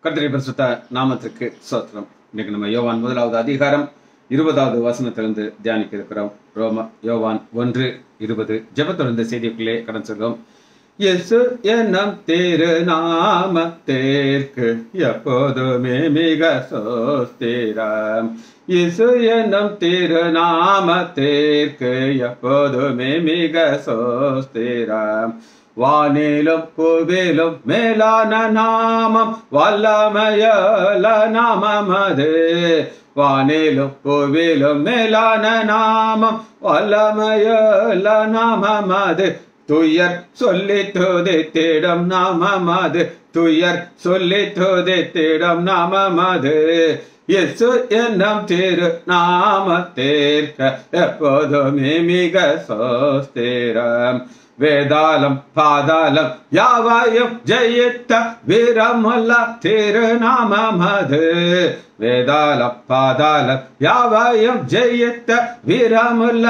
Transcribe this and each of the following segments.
கர்த்தரை பரிசுத்த நாமத்திற்கு சோத்திரம் இன்னைக்கு நம்ம யோவான் முதலாவது அதிகாரம் இருபதாவது வசனத்திலிருந்து தியானிக்க இருக்கிறோம் ரோம யோவான் ஒன்று இருபது ஜெபத்தொடர்ந்த செய்திக்குள்ளே கடன் சொல்வோம் இயேசு என்னும் திரு நாமத்திற்கு எப்போதுமே மிக சோஸ்திரம் இயேசு என்னும் திரு நாமத்திற்கு எப்போதுமே மிக சோஸ்திரம் வானிலும் புவிலும் மேலான நாமம் வல்லமையல நாமம் அது வானிலும் புவிலும் மேலான நாமம் வல்லமையல நாமம் அது துயர் சொல்லி துதித்திடும் நாமம் அது துயர் சொல்லி துதித்திடும் நாமம் அது இயேசு என்னும் திரு நாமத்திற்க எப்போதுமே மிக சோஸ்திரம் வேதாளம் பாதாளம் யாவையும் ஜெயித்த வீரமுல்ல திருநாமமது வேதாளம் பாதாளம் யாவையும் ஜெயித்த வீரமுல்ல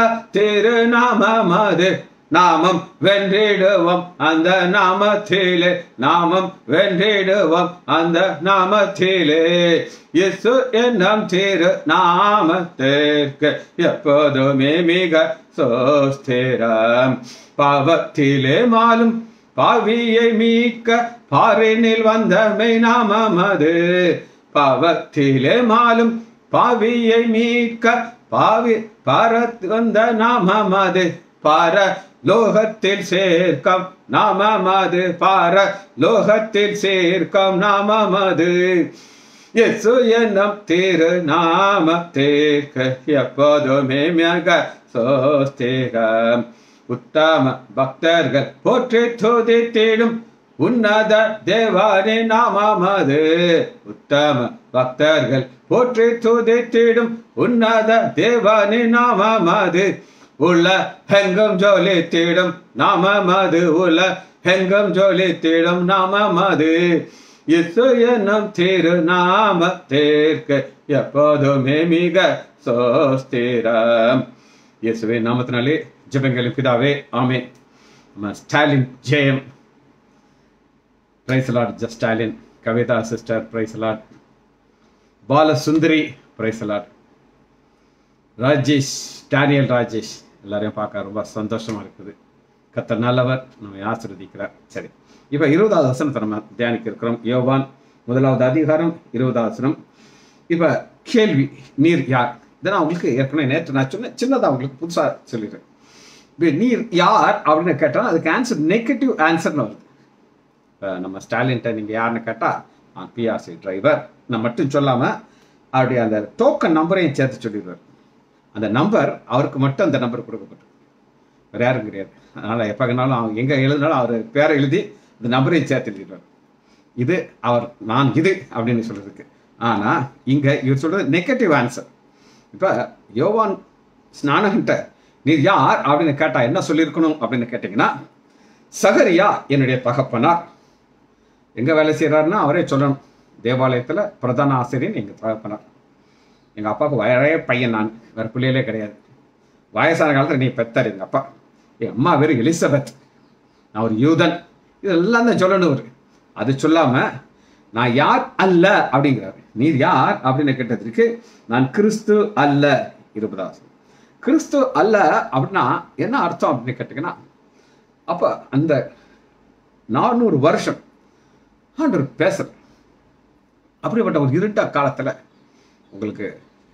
திருநாமமது நாமம் வென்றிடுவோம் அந்த நாமத்திலே நாமம் வென்றிடுவோம் அந்த நாமத்திலே இயேசு என்னும் திரு நாமத்திற்கு எப்போதுமே மிக சோஸ்திரம் பாவத்திலே மாலும் பாவியை மீட்க பாரினில் வந்த மெய் நாமம் அது பாவத்திலே மாலும் பாவியை மீட்க பாவி பாரத் வந்த நாமம் அது பார லோகத்தில் சேர்க்கம் நாமமது பார லோகத்தில் சேர்க்கம் நாமமது இயேசு என்னும் திரு நாமத்திற்கு எப்போதுமே மிக சோஸ்திரம் உத்தம பக்தர்கள் போற்றி துதித்திடும் உன்னத தேவானே நாமமது உத்தம பக்தர்கள் போற்றி துதித்திடும் உன்னத தேவானே நாமமது உள்ள ஹெங்கம் ஜோலித்திடும் நாமமது உள்ள ஹெங்கம் ஜோலித்திடும் நாமமது இசு என்னும் திரு நாமத்திற்கு எப்போதுமே மிக சோஸ்திரம் இயேசுவின் நாமத்தினாலே ஜெபங்களின் பிதாவே ஆமே நம்ம ஸ்டாலின் ஜெயம் பிரைஸ் லாட் ஜ Stalin Kavitha sister praise Lord Balasundari praise Lord Rajesh Daniel Rajesh எல்லாரையும் பார்க்க ரொம்ப சந்தோஷமா இருக்குது கத்த நல்லவர் நம்ம ஆசிர்வதிக்கிறார் சரி இப்போ இருபதாவது வசனத்தை நம்ம தியானிக்க இருக்கிறோம் யோவான் முதலாவது அதிகாரம் இருபதாவது வசனம் இப்போ கேள்வி நீர் யார் இதை நான் உங்களுக்கு ஏற்கனவே நேற்று நான் சொன்னேன் சின்னதாக உங்களுக்கு புதுசாக சொல்லிடுறேன் இப்போ நீர் யார் அப்படின்னு கேட்டால் அதுக்கு ஆன்சர் நெகட்டிவ் ஆன்சர்னு வருது இப்போ நம்ம ஸ்டாலின்ட்ட நீங்கள் யாருன்னு கேட்டால் நான் பிஆர்சி டிரைவர் நான் மட்டும் சொல்லாமல் அவருடைய அந்த டோக்கன் நம்பரையும் சேர்த்து சொல்லிடுவார் அந்த நம்பர் அவருக்கு மட்டும் அந்த நம்பர் கொடுக்கப்பட்டு வேற யாரும் கிடையாது அதனால் எப்போ வேணாலும் அவங்க எங்கே எழுதினாலும் அவர் பேரை எழுதி இந்த நம்பரையும் சேர்த்து எழுதிடுவார் இது அவர் நான் இது அப்படின்னு சொல்றதுக்கு ஆனால் இங்கே இவர் சொல்றது நெகட்டிவ் ஆன்சர் இப்போ யோவான் ஸ்நானகிட்ட நீர் யார் அப்படின்னு கேட்டா என்ன சொல்லியிருக்கணும் அப்படின்னு கேட்டிங்கன்னா சகரியா என்னுடைய தகப்பனார் எங்க வேலை செய்கிறாருன்னா அவரே சொல்லணும் தேவாலயத்தில் பிரதான ஆசிரியர் எங்கள் தகப்பனார் எங்கள் அப்பாவுக்கு வயறைய பையன் நான் வேறு பிள்ளைகளே கிடையாது வயசான காலத்தில் நீ பெத்தார் எங்கள் அப்பா என் அம்மா பேர் எலிசபெத் நான் ஒரு யூதன் இதெல்லாம் தான் சொல்லணும் அவர் அது சொல்லாமல் நான் யார் அல்ல அப்படிங்கிறார் நீர் யார் அப்படின்னு கேட்டதுக்கு நான் கிறிஸ்து அல்ல இருபதாவது கிறிஸ்து அல்ல அப்படின்னா என்ன அர்த்தம் அப்படின்னு கேட்டிங்கன்னா அப்போ அந்த நானூறு வருஷம் ஆண்டவர் பேசுற அப்படிப்பட்ட ஒரு இருண்ட காலத்தில் உங்களுக்கு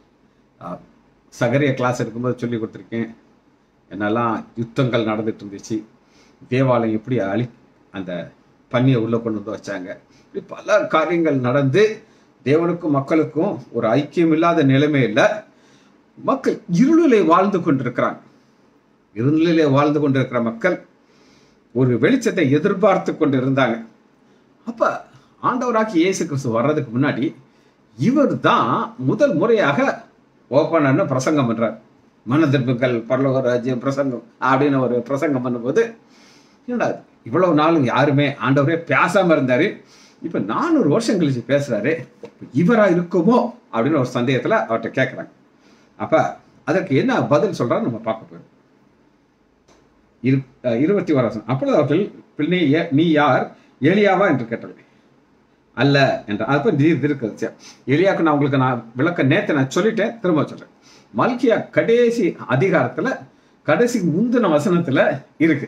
சகரிய கிளாஸ் எடுக்கும்போது சொல்லி கொடுத்துருக்கேன் என்னெல்லாம் யுத்தங்கள் நடந்துட்டு இருந்துச்சு தேவாலயம் எப்படி அழி அந்த பண்ணியை உள்ளே கொண்டு வந்து வச்சாங்க இப்படி பல காரியங்கள் நடந்து தேவனுக்கும் மக்களுக்கும் ஒரு ஐக்கியம் இல்லாத நிலைமையில் மக்கள் இருளிலே வாழ்ந்து கொண்டிருக்கிறாங்க இருளிலே வாழ்ந்து கொண்டிருக்கிற மக்கள் ஒரு வெளிச்சத்தை எதிர்பார்த்து கொண்டு இருந்தாங்க அப்ப ஆண்டவராக்கி இயேசு கிறிஸ்து வர்றதுக்கு முன்னாடி இவர் தான் முதல் முறையாக ஓப்பன் பிரசங்கம் பண்றார் மனதிற்புகள் பரலோக ராஜ்யம் பிரசங்கம் அப்படின்னு ஒரு பிரசங்கம் பண்ணும்போது என்னடா இவ்வளவு நாளும் யாருமே ஆண்டவரே பேசாம இருந்தாரு இப்ப நானூறு வருஷம் கழிச்சு பேசுறாரு இவரா இருக்குமோ அப்படின்னு ஒரு சந்தேகத்துல அவர்கிட்ட கேட்குறாங்க அப்ப அதற்கு என்ன பதில் சொல்றாரு நம்ம பார்க்க போறோம் இரு இருபத்தி ஓராசம் அப்பொழுது அவர்கள் பிள்ளை நீ யார் ஏலியாவா என்று கேட்டார்கள் அல்ல என்ற அப்ப நீர் இருக்குது எலியாக்கு நான் உங்களுக்கு நான் விளக்க நேத்து நான் சொல்லிட்டேன் திரும்ப சொல்றேன் மல்கியா கடைசி அதிகாரத்துல கடைசி முந்தின வசனத்துல இருக்கு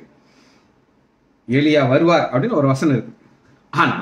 எலியா வருவார் அப்படின்னு ஒரு வசனம் இருக்கு ஆனா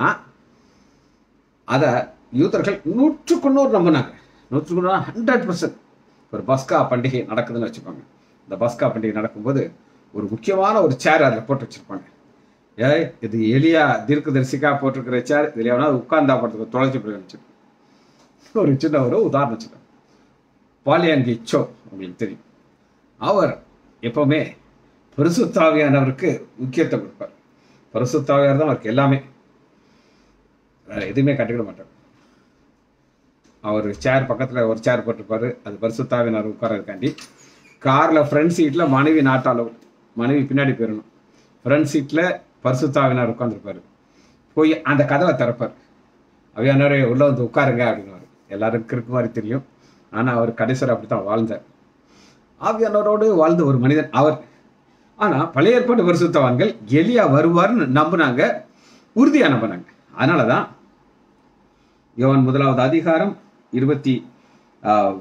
அத யூதர்கள் நூற்றுக்கு நூறு நம்பினாங்க நூற்றுக்கு நூறு ஹண்ட்ரட் பர்சன்ட் ஒரு பஸ்கா பண்டிகை நடக்குதுன்னு வச்சுக்கோங்க இந்த பஸ்கா பண்டிகை நடக்கும்போது ஒரு முக்கியமான ஒரு சேர் அதில் போட்டு வச்சிருப்பாங்க ஏய் இது எலியா தீர்க்கதரிசிக்கா போட்டிருக்கிற சேர் இதுல எவனா உட்கார்ந்தா போடுறதுக்கு தொலைச்சு போய் ஒரு சின்ன ஒரு உதாரணம் சொல்றேன் பாலியாங்கி சோ உங்களுக்கு தெரியும் அவர் எப்பவுமே பரிசுத்தாவியானவருக்கு முக்கியத்துவம் கொடுப்பார் பரிசுத்தாவியார் தான் அவருக்கு எல்லாமே வேற எதுவுமே கட்டுக்கிட மாட்டார் அவர் சேர் பக்கத்துல ஒரு சேர் போட்டிருப்பாரு அது பரிசுத்தாவினார் உட்காரதுக்காண்டி கார்ல ஃப்ரண்ட் சீட்ல மனைவி நாட்டாள மனைவி பின்னாடி போயிடணும் ஃப்ரண்ட் சீட்ல பரிசுத்தாவினார் உட்காந்துருப்பாரு போய் அந்த கதவை திறப்பார் அவையானவரே உள்ள வந்து உட்காருங்க அப்படின்னுவாரு எல்லாருக்கும் இருக்கு மாதிரி தெரியும் ஆனா அவர் கடைசியில் அப்படித்தான் வாழ்ந்தார் ஆவியானவரோடு வாழ்ந்த ஒரு மனிதன் அவர் ஆனா பழைய ஏற்பாடு பரிசுத்தவான்கள் எலியா வருவார்னு நம்பினாங்க உறுதியா நம்பினாங்க அதனாலதான் யோவான் முதலாவது அதிகாரம் இருபத்தி ஆஹ்,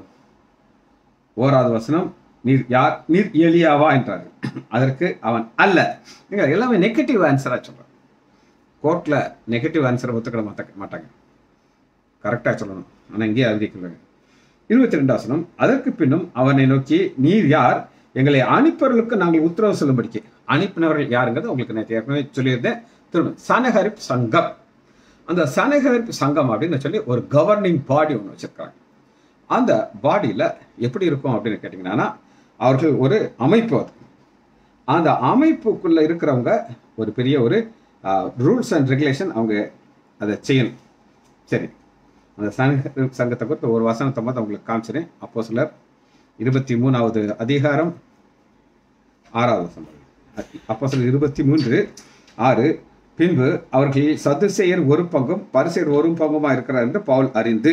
ஓராவது வசனம் நீர் யார் நீர் எலியாவா என்றார் அதற்கு அவன் அல்ல நீங்க எல்லாமே நெகட்டிவ் ஆன்சரா சொல்றான் கோர்ட்ல நெகட்டிவ் ஆன்சரை ஒத்துக்கிட மாட்டாங்க மாட்டாங்க கரெக்டா சொல்லணும் ஆனா இங்கே அறிவிக்கிறாங்க இருபத்தி ரெண்டு வசனம் அதற்கு பின்னும் அவனை நோக்கி நீர் யார் எங்களை அனுப்பவர்களுக்கு நாங்கள் உத்தரவு சொல்லும்படிக்கு அனுப்பினவர்கள் யாருங்கிறது உங்களுக்கு நான் ஏற்கனவே சொல்லியிருந்தேன் திரும்ப சனகரிப் சங்கம் அந்த சனகரிப் சங்கம் அப்படின்னு சொல்லி ஒரு கவர்னிங் பாடி ஒன்று வச்சிருக்காங்க அந்த பாடியில் எப்படி இருக்கும் அப்படின்னு கேட்டிங்கன்னா அவர்கள் ஒரு அமைப்பு அது அந்த அமைப்புக்குள்ள இருக்கிறவங்க ஒரு பெரிய ஒரு ரூல்ஸ் அண்ட் ரெகுலேஷன் அவங்க அதை செய்யணும் சரி அந்த சங்க சங்கத்தை குறித்து ஒரு வசனத்தை மட்டும் உங்களுக்கு காமிச்சிறேன் அப்போ சிலர் இருபத்தி மூணாவது அதிகாரம் ஆறாவது வசனம் அப்போ சிலர் இருபத்தி மூன்று ஆறு பின்பு அவர்கள் சதுசெயர் ஒரு பங்கும் பரிசெயர் ஒரு பங்குமா இருக்கிறார் என்று பவுல் அறிந்து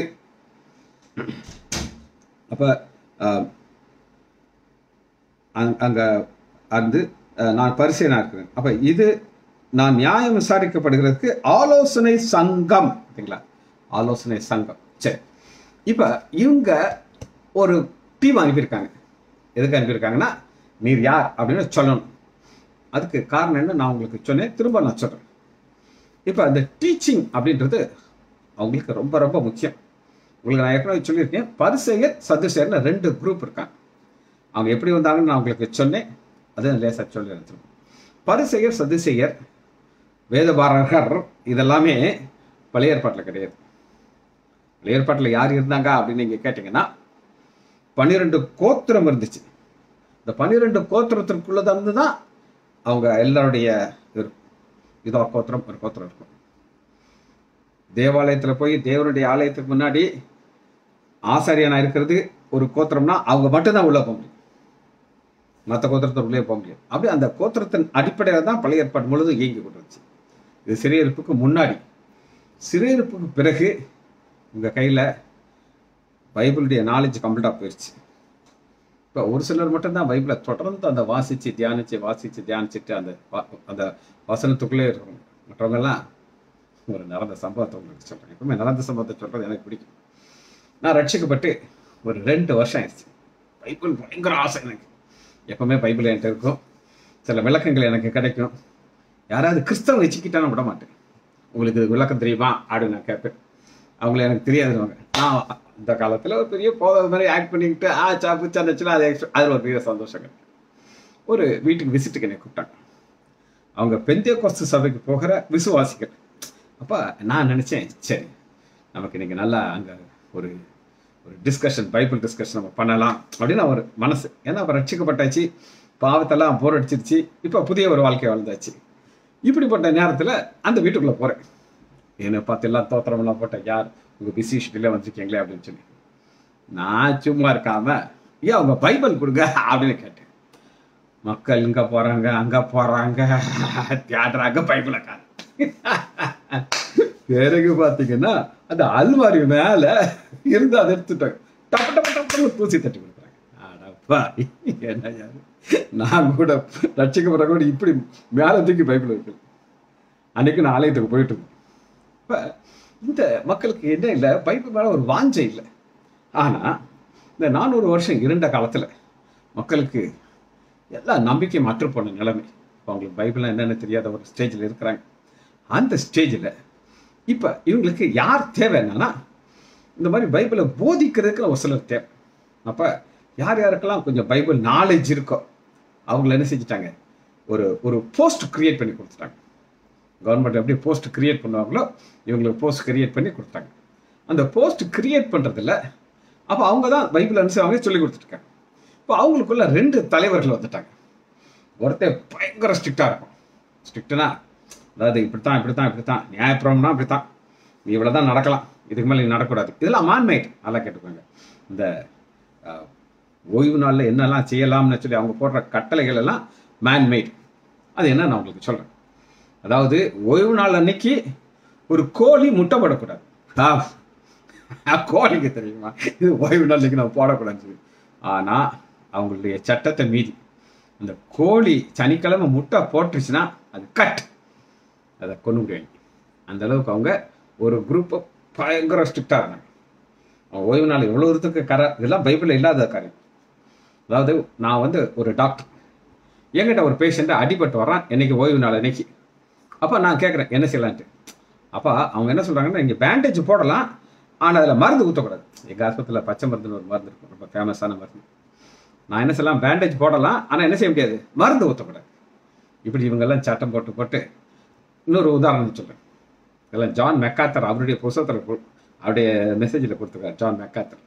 அப்ப ஆஹ், அங்க- அங்க வந்து அஹ், நான் பரிசீலனா இருக்கிறேன் அப்ப இது நான் நியாயம் விசாரிக்கப்படுகிறதுக்கு ஆலோசனை சங்கம் சரிங்களா ஆலோசனை சங்கம் சரி இப்ப இவங்க ஒரு டீம் அனுப்பியிருக்காங்க எதுக்கு அனுப்பியிருக்காங்கன்னா நீர் யார் அப்படின்னு சொல்லணும் அதுக்கு காரணம் என்ன நான் உங்களுக்கு சொன்னேன் திரும்ப நான் சொல்றேன் இப்ப அந்த டீச்சிங் அப்படின்றது அவங்களுக்கு ரொம்ப ரொம்ப முக்கியம் உங்களுக்கு நான் ஏற்கனவே சொல்லியிருக்கேன் பரிசெயர் சதுசெயர்னு ரெண்டு குரூப் இருக்காங்க அவங்க எப்படி வந்தாங்கன்னு நான் உங்களுக்கு சொன்னேன் அது லேசாக சொல்லி எடுத்துருவோம் பரிசெயர் சதுசெயர் வேதபாரகர் இதெல்லாமே பழைய ஏற்பாட்டில் கிடையாது பழைய ஏற்பாட்டில் யார் இருந்தாங்க அப்படின்னு நீங்கள் கேட்டிங்கன்னா பன்னிரெண்டு கோத்திரம் இருந்துச்சு இந்த பன்னிரெண்டு கோத்திரத்திற்குள்ளது வந்து தான் அவங்க எல்லாருடைய ஒரு இதோ கோத்திரம் ஒரு கோத்திரம் இருக்கும் தேவாலயத்தில் போய் தேவனுடைய ஆலயத்துக்கு முன்னாடி ஆசாரியனா இருக்கிறது ஒரு கோத்திரம்னா அவங்க மட்டும்தான் உள்ள போக முடியும் மற்ற கோத்திரத்துக்குள்ளே போக முடியாது அப்படி அந்த கோத்திரத்தின் அடிப்படையில் தான் பழைய ஏற்பாடு முழுதும் இயங்கி கொண்டிருந்துச்சு இது சிறையிருப்புக்கு முன்னாடி சிறையிருப்புக்கு பிறகு உங்கள் கையில் பைபிளுடைய நாலேஜ் கம்ப்ளீட்டாக போயிடுச்சு இப்போ ஒரு சிலர் மட்டும்தான் பைபிளை தொடர்ந்து அந்த வாசித்து தியானித்து வாசித்து தியானிச்சுட்டு அந்த வா- அந்த வசனத்துக்குள்ளே இருக்கும் மற்றவங்கெல்லாம் ஒரு நடந்த சம்பவத்தை உங்களுக்கு சொல்கிறேன் எப்பவுமே நடந்த சம்பவத்தை சொல்கிறது எனக்கு பிடிக்கும் நான் ரட்சிக்கப்பட்டு ஒரு ரெண்டு வருஷம் ஆயிடுச்சு பைபிள் பயங்கர ஆசை எனக்கு எப்பவுமே பைபிள் என்கிட்ட இருக்கும் சில விளக்கங்கள் எனக்கு கிடைக்கும் யாராவது கிறிஸ்தவம் வச்சுக்கிட்டாலும் விட மாட்டேன் உங்களுக்கு இது விளக்கம் தெரியுமா அப்படின்னு நான் கேட்பேன் அவங்கள எனக்கு தெரியாதுன்னு நான் இந்த காலத்தில் ஒரு பெரிய போதை மாதிரி ஆக்ட் பண்ணிக்கிட்டு ஆ சாப்பு சந்தச்சுன்னா அது extra- அதில் ஒரு பெரிய சந்தோஷம் கிடைக்கும் ஒரு வீட்டுக்கு விசிட்டுக்கு என்னை கூப்பிட்டாங்க அவங்க பெந்திய கோஸ்து சபைக்கு போகிற விசுவாசிகள் அப்போ நான் நினச்சேன் சரி நமக்கு இன்னைக்கு நல்லா அங்கே ஒரு ஒரு டிஸ்கஷன் பைபிள் டிஸ்கஷன் நம்ம பண்ணலாம் அப்படின்னு ஒரு மனசு ஏன்னா அப்போ ரட்சிக்கப்பட்டாச்சு பாவத்தெல்லாம் போர் அடிச்சிருச்சு இப்போ புதிய ஒரு வாழ்க்கை வாழ்ந்தாச்சு இப்படிப்பட்ட நேரத்தில் அந்த வீட்டுக்குள்ளே போகிறேன் என்னை பார்த்து எல்லாம் தோத்திரமெல்லாம் போட்டேன் யார் உங்கள் பிஸி ஷெட்யூலில் வந்திருக்கீங்களே அப்படின்னு சொல்லி நான் சும்மா இருக்காம ஏன் அவங்க பைபிள் கொடுங்க அப்படின்னு கேட்டேன் மக்கள் இங்க போறாங்க அங்க போறாங்க தியாடுறாங்க பைபிளை காண பிறகு பாத்தீங்கன்னா அந்த அல்மாரி மேல இருந்து அதை எடுத்துட்டாங்க டப்பு டப்பு டப்புன்னு தூசி தட்டி கொடுக்குறாங்க அடப்பா என்ன யாரு நான் கூட ரட்சிக்கப்படுற கூட இப்படி மேல தூக்கி பைபிள் வைக்கல அன்னைக்கு நான் ஆலயத்துக்கு போயிட்டு இருந்தேன் இப்ப இந்த மக்களுக்கு என்ன இல்லை பைபிள் மேலே ஒரு வாஞ்சை இல்லை ஆனால் இந்த நானூறு வருஷம் இருண்ட காலத்தில் மக்களுக்கு எல்லா நம்பிக்கையும் அற்று போன நிலைமை இப்போ அவங்களுக்கு பைபிள்லாம் என்னென்னு தெரியாத ஒரு ஸ்டேஜில் இருக்கிறாங்க அந்த ஸ்டேஜில் இப்போ இவங்களுக்கு யார் தேவை என்னன்னா இந்த மாதிரி பைபிளை போதிக்கிறதுக்கு ஒரு சிலர் தேவை அப்போ யார் யாருக்கெல்லாம் கொஞ்சம் பைபிள் நாலேஜ் இருக்கோ அவங்கள என்ன செஞ்சுட்டாங்க ஒரு ஒரு போஸ்ட் கிரியேட் பண்ணி கொடுத்துட்டாங்க கவர்மெண்ட் எப்படி போஸ்ட் கிரியேட் பண்ணுவாங்களோ இவங்களுக்கு போஸ்ட் கிரியேட் பண்ணி கொடுத்தாங்க அந்த போஸ்ட் கிரியேட் பண்ணுறதில்ல அப்போ அவங்க தான் பைபிள் அனுசரிச்சு சொல்லி கொடுத்துருக்காங்க இப்போ அவங்களுக்குள்ள ரெண்டு தலைவர்கள் வந்துட்டாங்க ஒருத்தர் பயங்கர ஸ்ட்ரிக்டாக இருக்கும் ஸ்ட்ரிக்ட்னா அதாவது இப்படித்தான் இப்படித்தான் இப்படித்தான் நியாயப்பிரமம்னா இப்படித்தான் நீ இவ்வளோ தான் நடக்கலாம் இதுக்கு மேலே நீ நடக்கூடாது இதெல்லாம் மான்மேட் நல்லா கேட்டுக்கோங்க இந்த அஹ், ஓய்வு நாளில் என்னெல்லாம் செய்யலாம்னு சொல்லி அவங்க போடுற கட்டளைகள் எல்லாம் மேன்மேட் அது என்ன நான் உங்களுக்கு சொல்கிறேன் அதாவது ஓய்வு நாள் அன்னைக்கு ஒரு கோழி முட்டை போடக்கூடாது ஆ, கோழிக்கு தெரியுமா இது ஓய்வு நாள் அன்னைக்கு நான் போடக்கூடாதுன்னு சொல்லி ஆனால் அவங்களுடைய சட்டத்தை மீறி அந்த கோழி சனிக்கிழமை முட்டை போட்டுருச்சுன்னா அது கட் அதை கொண்டு முடியாது அந்த அளவுக்கு அவங்க ஒரு குரூப்பை பயங்கர ஸ்ட்ரிக்டாக இருந்தாங்க அவங்க ஓய்வு நாள் எவ்வளோ தூரத்துக்கு கர இதெல்லாம் பைபிளில் இல்லாத காரியம் அதாவது நான் வந்து ஒரு டாக்டர் என்கிட்ட ஒரு பேஷண்ட்டை அடிபட்டு வரான் என்னைக்கு ஓய்வு நாள் அன்னைக்கு அப்போ நான் கேட்குறேன் என்ன செய்யலான்ட்டு அப்போ அவங்க என்ன சொல்கிறாங்கன்னா இங்கே பேண்டேஜ் போடலாம் ஆனால் அதில் மருந்து ஊற்றக்கூடாது எங்கள் ஆஸ்பத்திரியில் பச்சை மருந்துன்னு ஒரு மருந்து இருக்கும் ரொம்ப ஃபேமஸான மருந்து நான் என்ன செய்யலாம் பேண்டேஜ் போடலாம் ஆனால் என்ன செய்ய முடியாது மருந்து ஊற்றக்கூடாது இப்படி இவங்கெல்லாம் சட்டம் போட்டு போட்டு இன்னொரு உதாரணம் சொல்கிறேன் இதெல்லாம் ஜான் மெக்காத்தர் அவருடைய புஸ்தகத்தில் கு- அவருடைய மெசேஜில் கொடுத்துருக்காரு ஜான் மெக்காத்தர்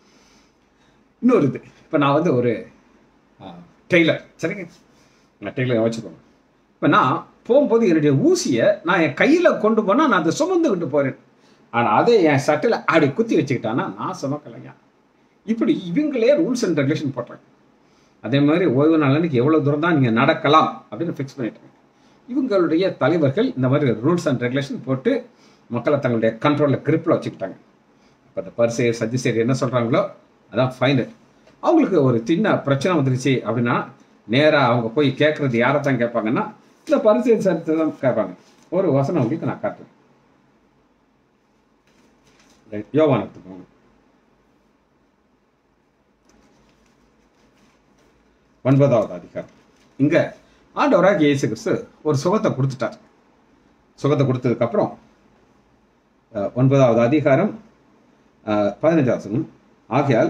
இன்னொரு இது இப்போ நான் வந்து ஒரு டெய்லர் சரிங்க நான் டெய்லர் வச்சுக்கோங்க இப்போ நான் போகும்போது என்னுடைய ஊசியை நான் என் கையில் கொண்டு போனால் நான் அதை சுமந்துக்கிட்டு போகிறேன் ஆனால் அதே என் சட்டையில் அப்படி குத்தி வச்சுக்கிட்டானா நான் சுமக்கலைங்க இப்படி இவங்களே ரூல்ஸ் அண்ட் ரெகுலேஷன் போட்டாங்க அதே மாதிரி ஓய்வு நாள் அன்னைக்கு எவ்வளோ தூரம் தான் நீங்கள் நடக்கலாம் அப்படின்னு ஃபிக்ஸ் பண்ணிட்டாங்க இவங்களுடைய தலைவர்கள் இந்த மாதிரி ரூல்ஸ் அண்ட் ரெகுலேஷன் போட்டு மக்களை தங்களுடைய கண்ட்ரோலில் கிரிப்பில் வச்சுக்கிட்டாங்க இப்போ இந்த பரிசெயர் சஜிசேர் என்ன சொல்கிறாங்களோ அதான் ஃபைனல் அவங்களுக்கு ஒரு சின்ன பிரச்சனை வந்துருச்சு அப்படின்னா நேராக அவங்க போய் கேட்குறது யாரை தான் கேட்பாங்கன்னா இந்த பரிசெயர் சரித்தை தான் கேட்பாங்க ஒரு வசனம் உங்களுக்கு நான் காட்டுறேன் Right. யோவான் எடுத்துக்கோங்க ஒன்பதாவது அதிகாரம் இங்க ஆண்டவராக இயேசு கிறிஸ்து ஒரு சுகத்தை கொடுத்துட்டார் சுகத்தை கொடுத்ததுக்கு அப்புறம் அஹ், ஒன்பதாவது அதிகாரம் அஹ், பதினஞ்சாவது வசனம் ஆகையால்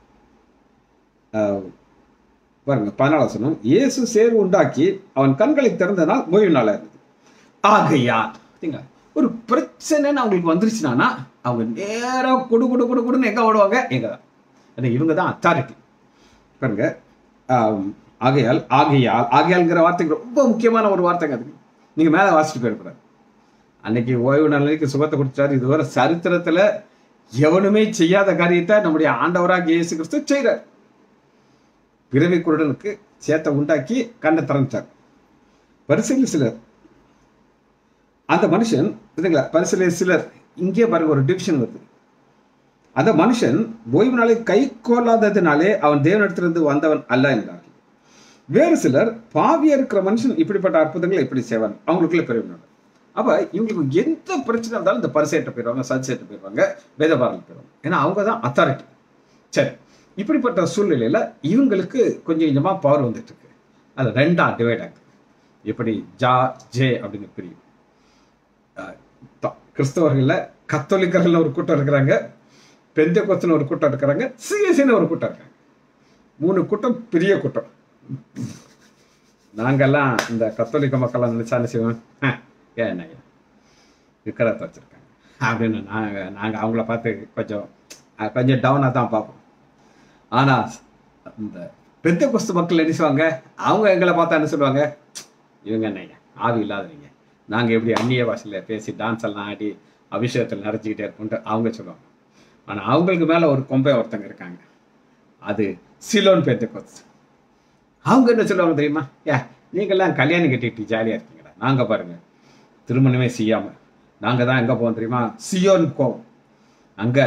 அஹ், பாருங்க பதினாலாம் வசனம் இயேசு சேர்வு உண்டாக்கி அவன் கண்களை திறந்த நாள் ஓய்வு நாளா இருந்தது ஆகையால் பார்த்தீங்களா ஒரு பிரச்சனைன்னு அவங்களுக்கு வந்துருச்சுனானா அவங்க நேரா குடு குடு குடு குடுன்னு எங்க ஓடுவாங்க எங்க தான் அது இவங்க தான் அத்தாரிட்டி பாருங்க ஆம், ஆகையால் ஆகையால் ஆகையால்ங்கிற வார்த்தைக்கு ரொம்ப முக்கியமான ஒரு வார்த்தைங்க அதுக்கு நீங்க மேல வாசிச்சுட்டு போயிருக்கூடாது அன்னைக்கு ஓய்வு நாளைக்கு சுகத்தை கொடுத்தாரு இதுவரை சரித்திரத்துல எவனுமே செய்யாத காரியத்தை நம்முடைய ஆண்டவராக இயேசு கிறிஸ்து செய்கிறார் பிறவி குருடனுக்கு சேத்தை உண்டாக்கி கண்ணை திறந்துட்டார் பரிசையில் சிலர் அந்த மனுஷன் இதுங்களா பரிசையில் சிலர் இங்கே பாருங்க ஒரு டிவிஷன் வருது அந்த மனுஷன் ஓய்வு நாளை கை கொள்ளாததினாலே அவன் தேவனிடத்திலிருந்து வந்தவன் அல்ல என்றார்கள் வேறு சிலர் பாவியா இருக்கிற மனுஷன் இப்படிப்பட்ட அற்புதங்களை இப்படி செய்வான் அவங்களுக்குள்ள பெரிய அப்ப இவங்களுக்கு எந்த பிரச்சனை இருந்தாலும் இந்த பரிசேட்ட போயிடுவாங்க சஜ்ஜேட்ட போயிடுவாங்க வேதபாரல் போயிடுவாங்க ஏன்னா அவங்க தான் அத்தாரிட்டி சரி இப்படிப்பட்ட சூழ்நிலையில இவங்களுக்கு கொஞ்சம் கொஞ்சமா பவர் வந்துட்டு இருக்கு அது ரெண்டா டிவைட் ஆகுது எப்படி ஜா ஜே அப்படின்னு பிரியும் அஹ் த- கிறிஸ்தவர்கள்ல கத்தோலிக்கர்கள் ஒரு கூட்டம் இருக்கிறாங்க பெந்த கொத்துன்னு ஒரு கூட்டம் இருக்கிறாங்க சிஎஸ்சின்னு ஒரு கூட்டம் இருக்காங்க மூணு கூட்டம் பெரிய கூட்டம் நாங்கெல்லாம் இந்த கத்தோலிக்க மக்கள் நினைச்சா என்ன செய்வோம் "அஹ், ஏன் என்னய்யா விக்கிரத்தை வச்சிருக்காங்க அப்படின்னு நாங்கள் நாங்கள் அவங்கள பார்த்து கொஞ்சம் அஹ், கொஞ்சம் டவுனாக தான் பார்ப்போம் ஆனால் இந்த பெந்த கொஸ்து மக்கள் என்ன செய்வாங்க அவங்க எங்களை பார்த்தா என்ன சொல்லுவாங்க இவங்க என்னய்யா ஆவி இல்லாதவங்க நாங்கள் எப்படி அந்நிய பாஷையில் பேசி டான்ஸ் எல்லாம் ஆடி அபிஷேகத்தில் நிறைஞ்சிக்கிட்டே இருப்போம்ட்டு அவங்க சொல்லுவாங்க ஆனால் அவங்களுக்கு மேலே ஒரு கொம்பை ஒருத்தங்க இருக்காங்க அது சிலோன் பெந்த கொஸ்து அவங்க என்ன சொல்லுவாங்க தெரியுமா ஏ நீங்கள்லாம் கல்யாணம் கட்டிட்டு ஜாலியாக இருக்கீங்களா நாங்கள் பாருங்க திருமணமே செய்யாமல் நாங்கள் தான் எங்கே போவோம் தெரியுமா சியோன் போவோம் அங்கே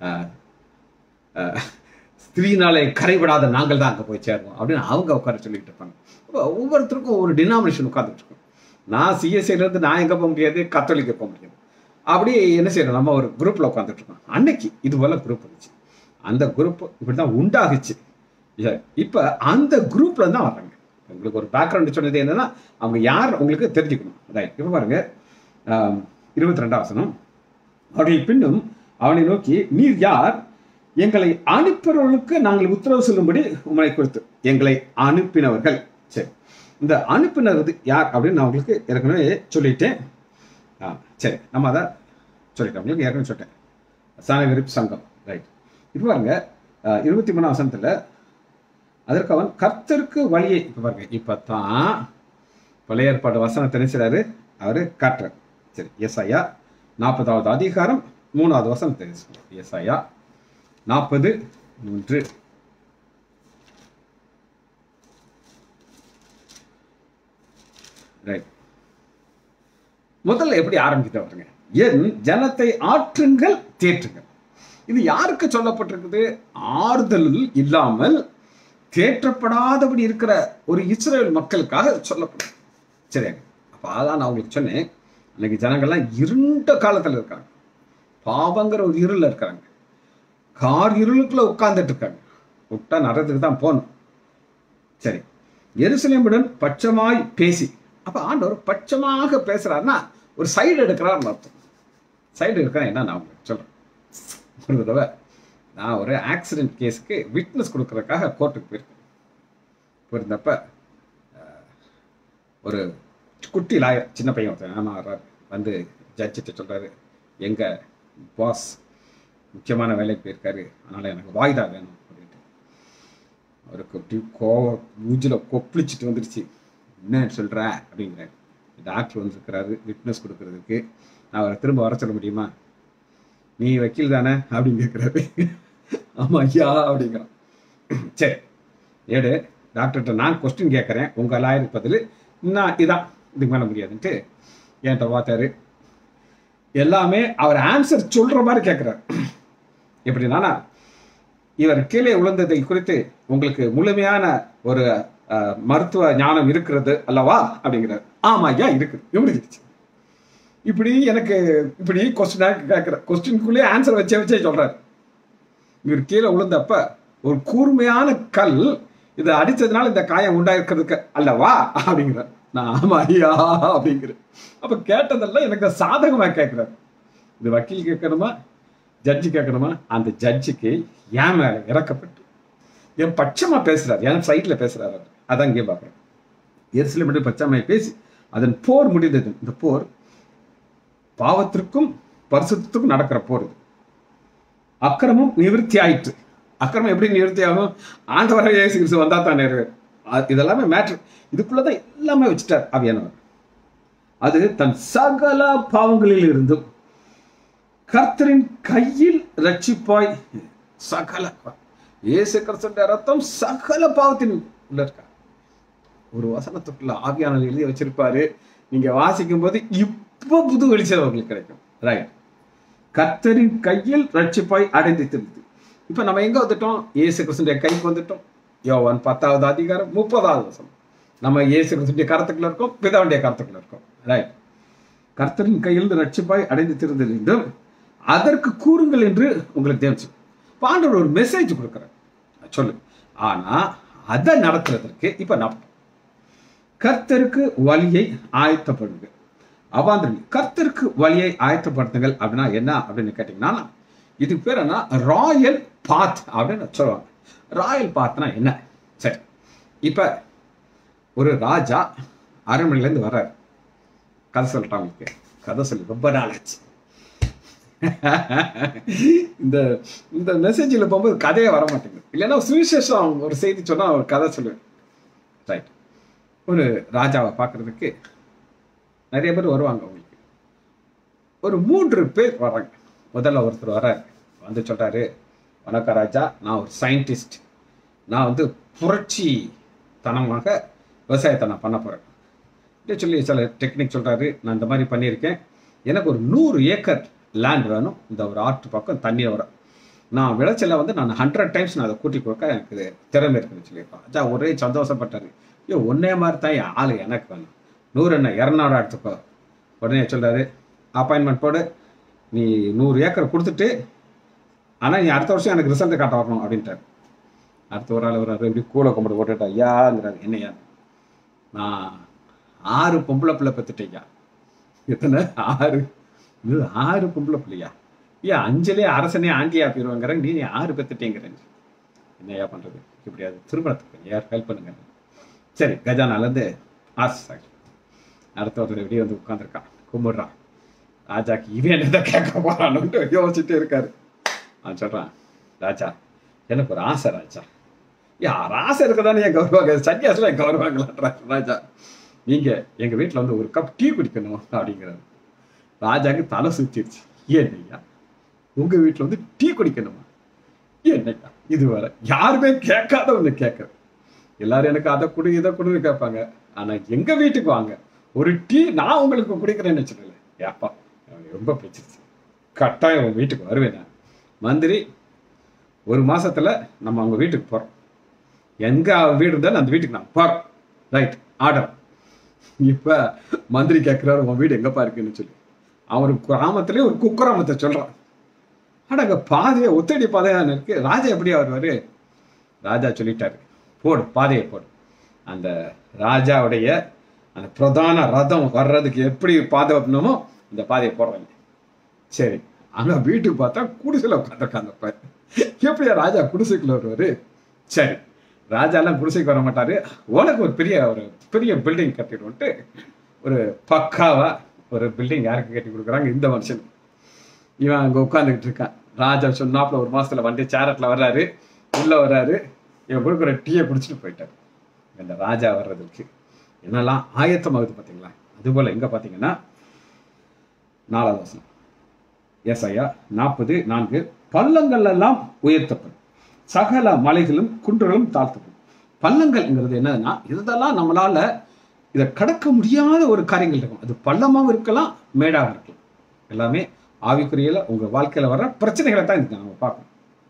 ஸ்திரீனாலே கரைபடாத நாங்கள் தான் அங்கே போய் சேருவோம் அப்படின்னு அவங்க உட்கார சொல்லிட்டு இருப்பாங்க அப்போ ஒவ்வொருத்தருக்கும் ஒரு டினாமினேஷன் உட்காந்துட்டு இருக்கும் நான் சிஎஸ்சிலேருந்து நான் எங்கே போக முடியாது கத்தோலிக்க போக முடியாது அப்படி என்ன செய்யறோம் நம்ம ஒரு குரூப்ல உட்காந்துட்டு இருக்கோம் அன்னைக்கு இது போல குரூப் இருந்துச்சு அந்த குரூப் இப்படிதான் உண்டாகுச்சு இல்ல, இப்ப அந்த குரூப்ல தான் வர்றாங்க உங்களுக்கு ஒரு பேக்ரவுண்ட் சொன்னது என்னன்னா அவங்க யார் உங்களுக்கு தெரிஞ்சுக்கணும் ரைட் இப்ப பாருங்க இருபத்தி ரெண்டாம் வசனம் அவர்கள் பின்னும் அவனை நோக்கி நீர் யார் எங்களை அனுப்பினவர்களுக்கு நாங்கள் உத்தரவு சொல்லும்படி உங்களை குறித்து எங்களை அனுப்பினவர்கள் சரி இந்த அனுப்பினது யார் அப்படின்னு நான் உங்களுக்கு ஏற்கனவே சொல்லிட்டேன் ஆ சரி நம்ம அதை சொல்லிட்டோம் உங்களுக்கு ஏற்கனவே சொல்லிட்டேன் சாணகிரிப் சங்கம் ரைட் இப்போ பாருங்க அஹ், இருபத்தி மூணாம் வசனத்தில் அதற்கு அவன் கர்த்தருக்கு வழியை இப்போ பாருங்க இப்போ தான் பழைய ஏற்பாடு வசனத்தை நினைச்சாரு அவர் காட்டுறார் சரி எஸ்ஐயா நாற்பதாவது அதிகாரம் மூணாவது வசனம் தெரிஞ்சு எஸ்ஐயா நாற்பது மூன்று ரைட் முதல்ல எப்படி ஆரம்பிக்கிட்டு வருங்க என் ஜனத்தை ஆற்றுங்கள் தேற்றுங்கள் இது யாருக்கு சொல்லப்பட்டிருக்குது ஆறுதல் இல்லாமல் தேற்றப்படாதபடி இருக்கிற ஒரு இஸ்ரேல் மக்களுக்காக சொல்லப்படும் சரியாங்க அப்ப அதான் நான் உங்களுக்கு சொன்னேன் இன்னைக்கு ஜனங்கள்லாம் இருண்ட காலத்துல இருக்காங்க பாவங்கிற ஒரு இருள்ல இருக்காங்க கார் இருளுக்குள்ள உட்கார்ந்துட்டு இருக்காங்க விட்டா நரத்துக்கு தான் போகணும் சரி எருசலேமுடன் பட்சமாய் பேசி அப்ப ஆண்டவர் பட்சமாக பேசுறாருன்னா ஒரு சைடு எடுக்கிறாருன்னு அர்த்தம் சைடு எடுக்கிறேன் என்ன நான் உங்களுக்கு சொல்றேன் ஒரு தடவை நான் ஒரு ஆக்சிடென்ட் கேஸுக்கு விட்னஸ் கொடுக்கறதுக்காக கோர்ட்டுக்கு போயிருக்கேன் போயிருந்தப்ப அஹ், ஒரு குட்டி லாயர் சின்ன பையன் ஒருத்தன் ஆமா வர்றாரு வந்து ஜட்ஜிட்ட சொல்றாரு எங்க பாஸ் முக்கியமான வேலைக்கு போயிருக்காரு அதனால எனக்கு வாய்தா வேணும் அப்படின்ட்டு அவருக்கு அப்படி கோவம் மூஞ்சில கொப்பளிச்சிட்டு வந்துருச்சு என்ன சொல்ற அப்படிங்கிறாரு டாக்டர் வந்திருக்கிறாரு விட்னஸ் கொடுக்கறதுக்கு நான் அவரை திரும்ப வர சொல்ல முடியுமா நீ வக்கீல் தானே அப்படின்னு கேட்குறாரு ஆமா ஐயா அப்படிங்கிறான் சரி ஏடு டாக்டர்கிட்ட நான் கொஸ்டின் கேட்குறேன் உங்க லாயருக்கு பதில் நான் இதான் இதுக்கு மேலே முடியாதுன்ட்டு என்கிட்ட பார்த்தாரு எல்லாமே அவர் ஆன்சர் சொல்ற மாதிரி கேட்குறாரு எப்படின்னா இவர் கீழே விழுந்ததை குறித்து உங்களுக்கு முழுமையான ஒரு அஹ், மருத்துவ ஞானம் இருக்கிறது அல்லவா அப்படிங்கிறார் ஆமா ஐயா இருக்கு முடிஞ்சிருச்சு இப்படி எனக்கு இப்படி கொஸ்டினா கேட்கிற கொஸ்டினுக்குள்ளே ஆன்சர் வச்சே வச்சே சொல்றாரு இவர் கீழே விழுந்தப்ப ஒரு கூர்மையான கல் இதை அடிச்சதுனால இந்த காயம் உண்டாயிருக்கிறதுக்கு அல்லவா அப்படிங்கிறார் நான் ஆமா ஐயா அப்படிங்கிறேன் அப்ப கேட்டதெல்லாம் எனக்கு சாதகமா கேட்கிறார் இது வக்கீல் கேட்கணுமா ஜட்ஜி கேட்கணுமா அந்த ஜட்ஜுக்கு ஏன் மேல இறக்கப்பட்டு என் பட்சமா பேசுறாரு என் சைட்ல பேசுறாரு அவர் அதான் இங்கே பார்க்குறோம் எரிசில மட்டும் பட்சமாய் பேசி அதன் போர் முடிந்தது இந்த போர் பாவத்திற்கும் பரிசுத்தத்துக்கும் நடக்கிற போர் இது அக்கிரமம் நிவர்த்தி ஆயிற்று அக்கிரமம் எப்படி நிவர்த்தி ஆகும் ஆண்டவராக இயேசு கிறிஸ்து வந்தா தான் நிறைவேறும் அ- இதெல்லாமே மேட்ரு இதுக்குள்ளதான் எல்லாமே வச்சுட்டார் அவியானவர் அது தன் சகல பாவங்களில் இருந்தும் கர்த்தரின் கையில் ரட்சிப்பாய் சகல பா- இயேசு கிறிஸ்துடைய ரத்தம் சகல பாவத்தின் உள்ள இருக்கா ஒரு வசனத்துக்குள்ள ஆவியானவர் எழுதி வச்சிருப்பாரு நீங்க வாசிக்கும் போது இப்ப புது வெளிச்சம் உங்களுக்கு கிடைக்கும் ரைட் கர்த்தரின் கையில் ரட்சிப்பாய் அடைந்து திருது இப்ப நம்ம எங்க வந்துட்டோம் இயேசு கிறிஸ்துடைய கைக்கு வந்துட்டோம் யோவான் பத்தாவது அதிகாரம் முப்பதாவது வசனம் நம்ம இயேசு கிறிஸ்துடைய கருத்துக்குள்ள இருக்கோம் பிதாவுடைய கருத்துக்குள்ள இருக்கோம் ரைட் கர்த்தரின் கையில் ரட்சிப்பாய் அடைந்து திருந்தல் என்றும் அதற்கு கூறுங்கள் என்று உங்களுக்கு தேவச்சு பாண்டவர் ஒரு மெசேஜ் கொடுக்குறார் சொல்லு ஆனா அதை நடத்துறதற்கு இப்ப நான் கர்த்தருக்கு வழியை ஆயத்தப்படுங்க அவாந்திரலி கர்த்தருக்கு வழியை ஆயத்தப்படுத்துங்கள் அப்படின்னா என்ன அப்படின்னு கேட்டீங்கன்னா இதுக்கு பேர் என்ன ராயல் பாத் அப்படின்னு சொல்லுவாங்க ராயல் பாத்னா என்ன சரி இப்ப ஒரு ராஜா அரண்மனையிலேருந்து வர்றாரு கதை சொல்லிட்டான் உங்களுக்கு கதை சொல்லி ரொம்ப நாள் ஆச்சு இந்த இந்த மெசேஜில் போகும்போது கதையே வர மாட்டேங்குது இல்லைன்னா சுவிசேஷம் ஒரு செய்தி சொன்னா ஒரு கதை சொல்லுவேன் ரைட் ஒரு ராஜாவை பார்க்கறதுக்கு நிறைய பேர் வருவாங்க உங்களுக்கு ஒரு மூன்று பேர் வர்றாங்க முதல்ல ஒருத்தர் வர்றாரு வந்து சொல்றாரு வணக்கம் ராஜா நான் ஒரு சயின்டிஸ்ட் நான் வந்து புரட்சி தனமாக விவசாயத்தை நான் பண்ண போறேன் இப்படி சொல்லி சில டெக்னிக் சொல்றாரு நான் இந்த மாதிரி பண்ணியிருக்கேன் எனக்கு ஒரு நூறு ஏக்கர் லேண்ட் வேணும் இந்த ஒரு ஆற்று பக்கம் தண்ணி வரும் நான் விளைச்சல வந்து நான் ஹண்ட்ரட் டைம்ஸ் நான் அதை கூட்டி கொடுக்க எனக்கு திறமை இருக்குன்னு சொல்லியிருப்பான் அஜா ஒரே சந்தோஷப்பட்டாரு ஐயோ ஒன்னே மாதிரி தான் என் ஆளு எனக்கு வேணும் நூறு என்ன இரநூறு எடுத்துக்கோ உடனே சொல்றாரு அப்பாயின்மெண்ட் போடு நீ நூறு ஏக்கர் கொடுத்துட்டு ஆனால் நீ அடுத்த வருஷம் எனக்கு ரிசல்ட்டை காட்ட வரணும் அப்படின்ட்டார் அடுத்த ஒரு ஆள் வர்றாரு இப்படி கூலை கும்பிட்டு போட்டுட்டா ஐயாங்கிறாரு என்னையா நான் ஆறு பொம்பளை பிள்ளை பெற்றுட்டேயா எத்தனை ஆறு இது ஆறு பொம்பளை பிள்ளையா ஏன் அஞ்சலே அரசனே ஆண்டியா போயிடுவாங்கிற நீ நீ ஆறு பெற்றுட்டேங்கிறேன் என்னையா பண்றது இப்படியாவது திருமணத்துக்கு யார் ஹெல்ப் பண்ணுங்க சரி கஜானாலேருந்து ஆஸ் அடுத்த ஒருத்தர் இப்படி வந்து உட்காந்துருக்கான் கும்பிடுறான் ராஜாக்கு இவன் என்னதான் கேட்க போறான்னு யோசிச்சுட்டே இருக்காரு அவன் சொல்றான் ராஜா எனக்கு ஒரு ஆசை ராஜா யார் ஆசை இருக்கதானே என் கௌரவாங்க சன்னியாசில் என் கௌரவாங்களான்றார் ராஜா நீங்க எங்க வீட்டில் வந்து ஒரு கப் டீ குடிக்கணும் அப்படிங்கிறாரு ராஜாக்கு தலை சுத்திருச்சு என்னய்யா உங்க வீட்டில் வந்து டீ குடிக்கணுமா என்னய்யா இது வர யாருமே கேட்காத ஒன்று கேட்கறது எல்லாரும் எனக்கு அதை கொடு இதை கொடுன்னு கேட்பாங்க ஆனா எங்க வீட்டுக்கு வாங்க ஒரு டீ நான் உங்களுக்கு குடிக்கிறேன்னு வச்சுக்கல ஏப்பா எனக்கு ரொம்ப பிடிச்சிருச்சு கட்டாயம் உங்க வீட்டுக்கு வருவேன் நான் மந்திரி ஒரு மாசத்துல நம்ம அவங்க வீட்டுக்கு போறோம் எங்க வீடு இருந்தாலும் அந்த வீட்டுக்கு நான் போறோம் ரைட் ஆர்டர் இப்ப மந்திரி கேட்கிறாரு உன் வீடு எங்கப்பா இருக்குன்னு சொல்லி அவன் கிராமத்திலே ஒரு குக்கிராமத்தை சொல்றான் ஆனா அங்க பாதையை ஒத்தடி பாதையான இருக்கு ராஜா எப்படி வருவாரு ராஜா சொல்லிட்டாரு போடு பாதையை போடு அந்த ராஜாவுடைய அந்த பிரதான ரதம் வர்றதுக்கு எப்படி பாதை வைக்கணுமோ இந்த பாதையை போடுறாங்க சரி அங்க வீட்டுக்கு பார்த்தா குடிசையில் உட்காந்துருக்காங்க அப்ப எப்படியா ராஜா குடிசைக்குள்ள வருவாரு சரி ராஜாலாம் குடிசைக்கு வர மாட்டாரு உனக்கு ஒரு பெரிய ஒரு பெரிய பில்டிங் கட்டிடுவோன்ட்டு ஒரு பக்காவா ஒரு பில்டிங் யாருக்கு கட்டி கொடுக்குறாங்க இந்த மனுஷன் இவன் அங்க உட்காந்துக்கிட்டு இருக்கான் ராஜா சொன்னாப்புல ஒரு மாசத்துல வண்டி சேரட்ல வர்றாரு உள்ள வர்றாரு இவன் கொடுக்குற டீயை குடிச்சிட்டு போயிட்டாரு இந்த ராஜா வர்றதுக்கு என்னெல்லாம் ஆயத்தமாகுது பார்த்தீங்களா அதுபோல எங்க பார்த்தீங்கன்னா நாலாவது வசனம் எஸ் ஐயா நாற்பது நான்கு பள்ளங்கள் எல்லாம் உயர்த்தப்படும் சகல மலைகளும் குன்றுகளும் தாழ்த்தப்படும் பள்ளங்கள்ங்கிறது என்னதுன்னா இதெல்லாம் நம்மளால இதை கடக்க முடியாத ஒரு காரியங்கள் இருக்கும் அது பள்ளமாகவும் இருக்கலாம் மேடாகவும் இருக்கலாம் எல்லாமே ஆவிக்குரியல உங்க வாழ்க்கையில வர பிரச்சனைகளை தான் இதுக்கு நம்ம பார்க்கணும்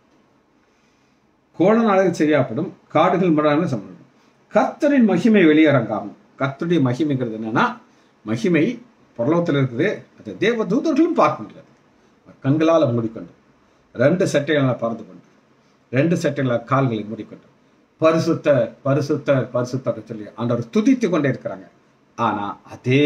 கோலநாளர்கள் செய்யப்படும் காடுகள் மடான சம்பளம் கர்த்தரின் மகிமை வெளியரங்காகும் கர்த்தருடைய மகிமைங்கிறது என்னன்னா மகிமை பரலோகத்தில் இருக்குது அதை தேவ தூதர்களும் பார்க்க முடியாது கண்களால் மூடிக்கொண்டு ரெண்டு சட்டைகளை பறந்து கொண்டு ரெண்டு சட்டைகளை கால்களை மூடிக்கொண்டு பரிசுத்த பரிசுத்த பரிசுத்த சொல்லி ஆண்டவர் துதித்து கொண்டே இருக்கிறாங்க ஆனா அதே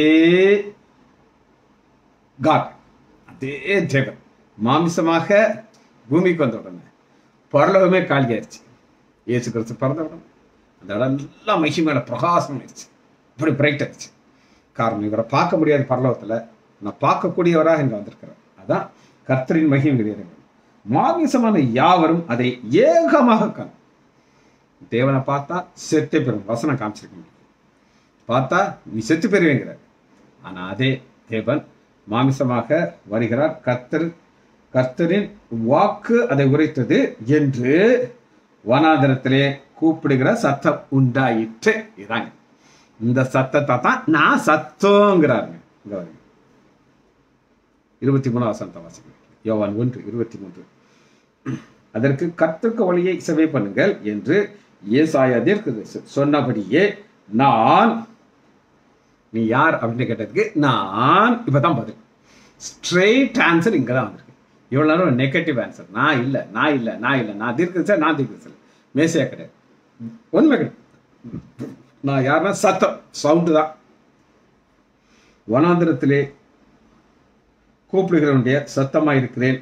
காட் அதே தேவன் மாமிசமாக பூமிக்கு வந்த உடனே பரலோகமே காலியாயிருச்சு இயேசு கிறிஸ்து பிறந்த உடனே அந்த இடம் எல்லாம் மகிமையில பிரகாசம் ஆயிடுச்சு இப்படி பிரைட் ஆயிடுச்சு காரணம் இவரை பார்க்க முடியாத பரலோகத்துல நான் பார்க்கக்கூடியவராக இங்க வந்திருக்கிறேன் அதான் கர்த்தரின் மகிமை கிடையாது மாமிசமான யாவரும் அதை ஏகமாக காணும் தேவனை பார்த்தா செத்து பெறும் வசனம் காமிச்சிருக்க பார்த்தா நீ செத்து பெறுவேங்கிறார் ஆனா அதே தேவன் மாமிசமாக வருகிறார் கர்த்தர் கர்த்தரின் வாக்கு அதை உரைத்தது என்று வனாந்தரத்திலே கூப்பிடுகிற சத்தம் உண்டாயிற்று இதாங்க இந்த சத்தத்தை தான் நான் சத்தங்கிறாருங்க இங்க பாருங்க இருபத்தி மூணாவது வசனத்தை வாசிங்க யோவான் ஒன்று இருபத்தி மூன்று அதற்கு கர்த்தருக்கு வழியை செவை பண்ணுங்கள் என்று ஏசாயா தீர்க்கதரிசி சொன்னபடியே நான் நீ யார் அப்படின்னு கேட்டதுக்கு நான் இப்பதான் பதில் ஸ்ட்ரெயிட் ஆன்சர் இங்க தான் வந்திருக்கு இவ்வளவு நேரம் நெகட்டிவ் ஆன்சர் நான் இல்லை நான் இல்லை நான் இல்லை நான் தீர்க்கதரிசி நான் தீர்க்கதரிசி மேசையா கிடையாது உண்மை கிடையாது நான் யாருன்னா சத்தம் சவுண்டு தான் வனாந்திரத்திலே கூப்பிடுகிறவனுடைய சத்தமா இருக்கிறேன்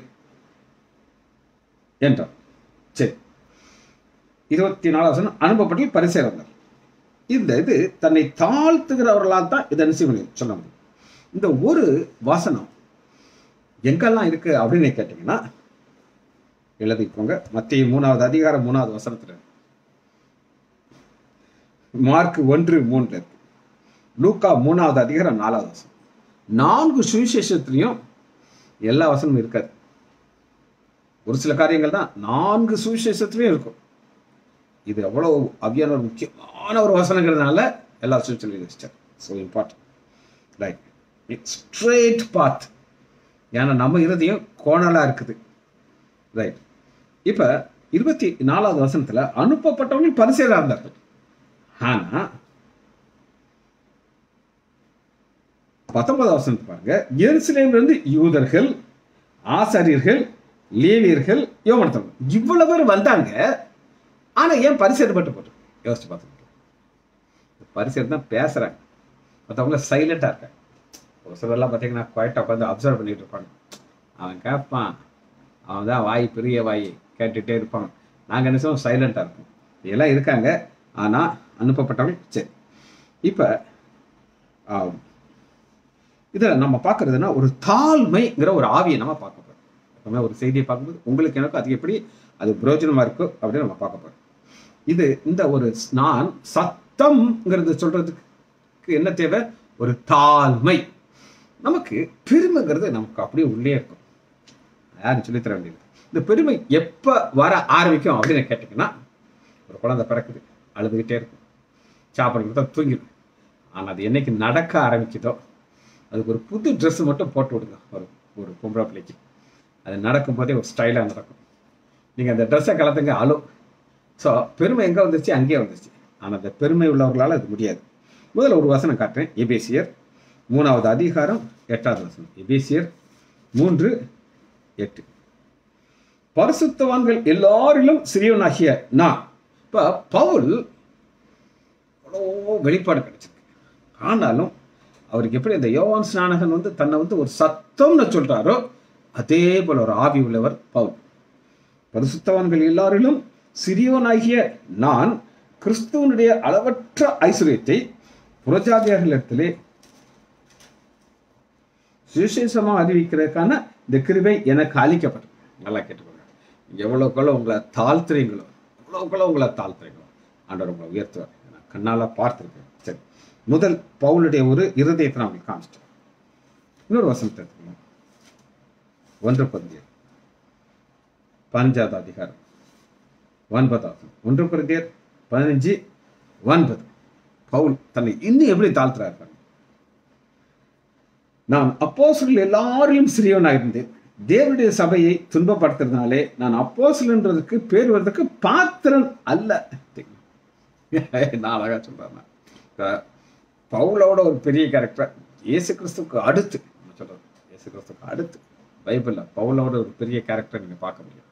என்றார் சரி இருபத்தி நாலாவது அனுப்பப்பட்டு பரிசே வந்தார் இந்த இது தன்னை தாழ்த்துகிறவர்களால் தான் இதை என்ன செய்ய சொல்ல முடியும் இந்த ஒரு வசனம் எங்கெல்லாம் இருக்கு அப்படின்னு கேட்டீங்கன்னா எழுதிக்கோங்க மத்திய மூணாவது அதிகாரம் மூணாவது வசனத்துல மார்க் ஒன்று மூன்று இருக்கு லூக்கா மூணாவது அதிகாரம் நாலாவது வசனம் நான்கு சுவிசேஷத்திலையும் எல்லா வசனமும் இருக்காது ஒரு சில காரியங்கள் தான் நான்கு சுவிசேஷத்திலையும் இருக்கும் இது எவ்வளவு அவியான ஒரு முக்கியமான ஒரு வசனங்கிறதுனால எல்லா சுவிசேஷத்திலையும் வச்சிட்டார் so important right it's straight path ஏன்னா நம்ம இருதயம் கோணலா இருக்குது ரைட் இப்ப இருபத்தி நாலாவது வசனத்துல அனுப்பப்பட்டவர்கள் பரிசேலா இருந்தார்கள் ஆனா பத்தொன்பதாவது வசனத்தை பாருங்க எருசலேம்ல இருந்து யூதர்கள் ஆசாரியர்கள் லேவியர்கள் யோமனத்தவங்க இவ்வளவு பேர் வந்தாங்க ஆனா ஏன் பரிசேர் மட்டும் போட்டு யோசிச்சு பார்த்துக்கிட்டோம் பரிசேர் தான் பேசுறாங்க மற்றவங்கள சைலண்டா இருக்காங்க ஒரு சிலர்லாம் பார்த்தீங்கன்னா குவாய்ட்டாக உட்காந்து அப்சர்வ் பண்ணிட்டு இருப்பாங்க அவன் கேட்பான் அவன் தான் வாய் பெரிய வாய் கேட்டுட்டே இருப்பான் நாங்கள் என்ன செய்வோம் சைலண்டாக இருப்போம் இதெல்லாம் இருக்காங்க ஆனால் அனுப்பப்பட்டவங்க சரி இப்போ இதில் நம்ம பார்க்கறதுன்னா ஒரு தாழ்மைங்கிற ஒரு ஆவியை நம்ம பார்க்க போகிறோம் எப்பவுமே ஒரு செய்தியை பார்க்கும்போது உங்களுக்கு எனக்கும் அது எப்படி அது பிரயோஜனமாக இருக்கோ அப்படின்னு நம்ம பார்க்க போகிறோம் இது இந்த ஒரு நான் சத்தம்ங்கிறது சொல்றதுக்கு என்ன தேவை ஒரு தாழ்மை நமக்கு பெருமைங்கிறது நமக்கு அப்படியே உள்ளே இருக்கும் யாரும் சொல்லித் தர வேண்டியது இந்த பெருமை எப்போ வர ஆரம்பிக்கும் அப்படின்னு கேட்டிங்கன்னா ஒரு குழந்தை பிறக்குது அழுதுகிட்டே இருக்கும் சாப்பாடு கொடுத்தா தூங்கிடும் ஆனால் அது என்னைக்கு நடக்க ஆரம்பிக்குதோ அதுக்கு ஒரு புது Dress மட்டும் போட்டு விடுங்க ஒரு ஒரு பொம்பளை பிள்ளைக்கு அது நடக்கும் போதே ஒரு ஸ்டைலாக நடக்கும் நீங்கள் அந்த ட்ரெஸ்ஸை கலந்துங்க அழு ஸோ பெருமை எங்கே வந்துருச்சு அங்கேயே வந்துருச்சு ஆனால் அந்த பெருமை உள்ளவர்களால் அது முடியாது முதல்ல ஒரு வசனம் காட்டுறேன் எபேசியர் மூணாவது அதிகாரம் எட்டாவது வசனம் எபேசியர் மூன்று எட்டு பரிசுத்தவான்கள் எல்லாரிலும் சிறியவனாகிய நான் இப்போ பவுல் அவ்வளோ வெளிப்பாடு கிடைச்சிருக்கு ஆனாலும் அவருக்கு எப்படி அந்த யோவான் ஸ்நானகன் வந்து தன்னை வந்து ஒரு சத்தம்னு சொல்றாரோ அதே போல ஒரு ஆவி உள்ளவர் பவுல் பரிசுத்தவான்கள் எல்லாரிலும் சிறியவனாகிய நான் கிறிஸ்துவனுடைய அளவற்ற ஐஸ்வர்யத்தை புறஜாதியார்களிடத்திலே சுவிசேஷமாக அறிவிக்கிறதுக்கான இந்த கிருபை எனக்கு அளிக்கப்பட்டது நல்லா கேட்டுக்கோங்க எவ்வளோக்குள்ள உங்களை தாழ்த்துறீங்களோ எவ்வளோக்குள்ள உங்களை தாழ்த்துறீங்களோ ஆண்டவர் உங்களை உயர்த்துவார் நான் கண்ணால் பார்த்துருக்கேன் சரி முதல் பவுலுடைய ஒரு இருதயத்தை நான் உங்களுக்கு காமிச்சிட்டேன் இன்னொரு வசனத்தை எடுத்துக்கணும் ஒன்று பந்தியர் பதினஞ்சாவது அதிகாரம் ஒன்பதாவது ஒன்று குருந்தியர் பதினஞ்சு ஒன்பது பவுல் தன்னை இன்னும் எப்படி தாழ்த்துறாரு பாருங்க. நான் அப்போஸ்தலர்கள் எல்லாரையும் சிறியவனாக இருந்தேன் தேவனுடைய சபையை துன்பப்படுத்துறதுனாலே நான் அப்போஸ்தலன்றதுக்கு பேர் வர்றதுக்கு பாத்திரன் அல்ல நான் அழகா சொல்றேன் நான். இப்ப பவுலோட ஒரு பெரிய கேரக்டர் இயேசு கிறிஸ்துக்கு அடுத்து நம்ம சொல்றது இயேசு கிறிஸ்துக்கு அடுத்து பைபிள்ல பவுலோட ஒரு பெரிய கேரக்டர் நீங்க பார்க்க முடியும்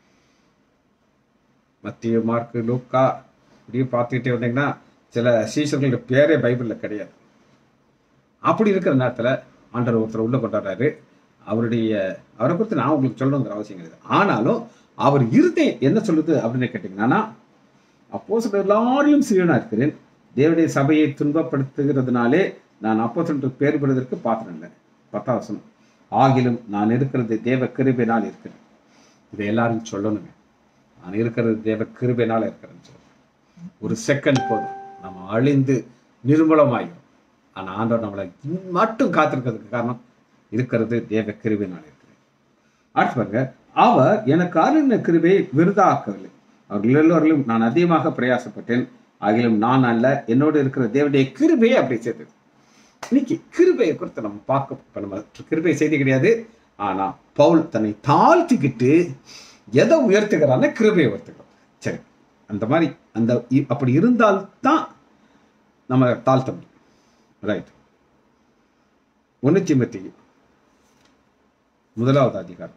மத்திய மார்க்கு லூக்கா இப்படியே பார்த்துக்கிட்டே வந்தீங்கன்னா சில சீசர்களுடைய பேரே பைபிள்ல கிடையாது அப்படி இருக்கிற நேரத்துல ஆண்டவர் ஒருத்தர் உள்ள கொண்டாடுறாரு அவருடைய அவரை குறித்து நான் உங்களுக்கு சொல்லணுங்கிற அவசியம் கிடையாது ஆனாலும் அவர் இருதயம் என்ன சொல்லுது அப்படின்னு கேட்டீங்கன்னா அப்போ எல்லாரையும் சிறியனா இருக்கிறேன் தேவனுடைய சபையை துன்பப்படுத்துகிறதுனாலே நான் அப்போ பேர் பெறுவதற்கு பாத்திரம் இல்லை பத்தாம் வசனம் ஆகிலும் நான் இருக்கிறது தேவ கிருபையினால் இருக்கிறேன் இதை எல்லாரும் சொல்லணுங்க நான் இருக்கிறது தேவ கிருபையினால் இருக்கிறேன்னு சொல்லுவேன் ஒரு செகண்ட் போதும் நம்ம அழிந்து நிர்மூலமாயிடும் ஆனா ஆண்டவர் நம்மளை இன்னும் மட்டும் காத்திருக்கிறதுக்கு காரணம் இருக்கிறது தேவ கிருபையினால் இருக்கிறேன் அடுத்து பாருங்க அவர் எனக்கு அருளின கிருபையை விருதாக்கவில்லை அவர்கள் எல்லோரிலும் நான் அதிகமாக பிரயாசப்பட்டேன் ஆகிலும் நான் அல்ல என்னோடு இருக்கிற தேவனுடைய கிருபையை அப்படி சேர்த்தது இன்னைக்கு கிருபையை குறித்து நம்ம பார்க்க இப்ப நம்ம கிருபை செய்தி கிடையாது ஆனா பவுல் தன்னை தாழ்த்திக்கிட்டு எதை உயர்த்துகிறான்னு கிருபையை உயர்த்துக்கிறான் சரி அந்த மாதிரி அந்த இ- அப்படி இருந்தால்தான் நம்ம தாழ்த்த முடியும் ரைட் ஒன்று திமுத்தி முதலாவது அதிகாரம்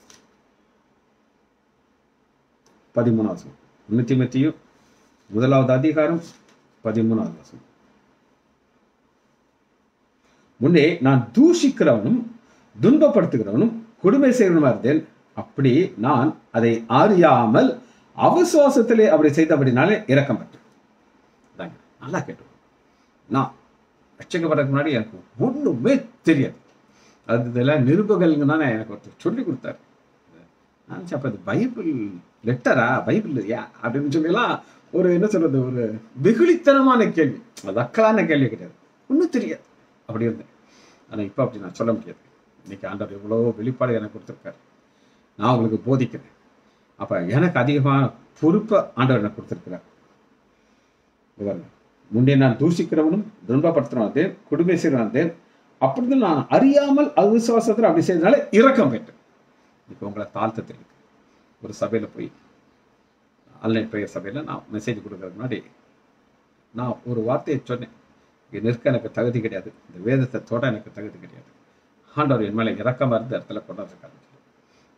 பதிமூணாவது வசனம் ஒன்று திமுத்தியும் முதலாவது அதிகாரம் பதிமூணாவது வசனம் முன்னே நான் தூஷிக்கிறவனும் துன்பப்படுத்துகிறவனும் கொடுமை செய்கிறவனுமா இருந்தேன் அப்படி நான் அதை அறியாமல் அவிசுவாசத்திலே அப்படி செய்தபடினாலே இறக்கம் பெற்றேன் இதாங்க, நல்லா கேட்டு நான் ரட்சிக்கப்படுறதுக்கு முன்னாடி எனக்கு ஒண்ணுமே தெரியாது அது இதெல்லாம் நிருபகள்ங்கன்னு எனக்கு ஒருத்தர் சொல்லி கொடுத்தாரு நான் நினைச்சேன், அப்ப இது பைபிள் லெட்டரா பைபிள் யா அப்படின்னு சொல்லிலாம் ஒரு என்ன சொல்றது ஒரு வெகுளித்தனமான கேள்வி அது அக்கலான கேள்வி கிடையாது ஒன்றும் தெரியாது அப்படி இருந்தேன் ஆனா இப்போ அப்படி நான் சொல்ல முடியாது இன்னைக்கு ஆண்டவர் எவ்வளோ வெளிப்பாடு எனக்கு கொடுத்துருக்காரு நான் உங்களுக்கு போதிக்கிறேன் அப்ப எனக்கு அதிகமான பொறுப்பை ஆண்டவர் எனக்கு கொடுத்துருக்கிறார் இங்க பாருங்க. முன்னே நான் தூஷிக்கிறவனும் துன்பப்படுத்துறவன் இருந்தேன் குடும்ப செய்கிறவன் இருந்தேன் அப்படி நான் அறியாமல் அவிசுவாசத்தில் அப்படி செய்தனால இரக்கம் பெற்றேன் இப்போ உங்களை தாழ்த்த தெரியுது ஒரு சபையில போய் ஆன்லைன் ப்ரேயர் சபையில நான் மெசேஜ் கொடுக்கறதுக்கு முன்னாடி நான் ஒரு வார்த்தையை சொன்னேன் இங்க நிற்க எனக்கு தகுதி கிடையாது இந்த வேதத்தை தொட எனக்கு தகுதி கிடையாது ஆண்டவர் என் மேலே இறக்கமா இருந்து இடத்துல கொண்டாந்துருக்காரு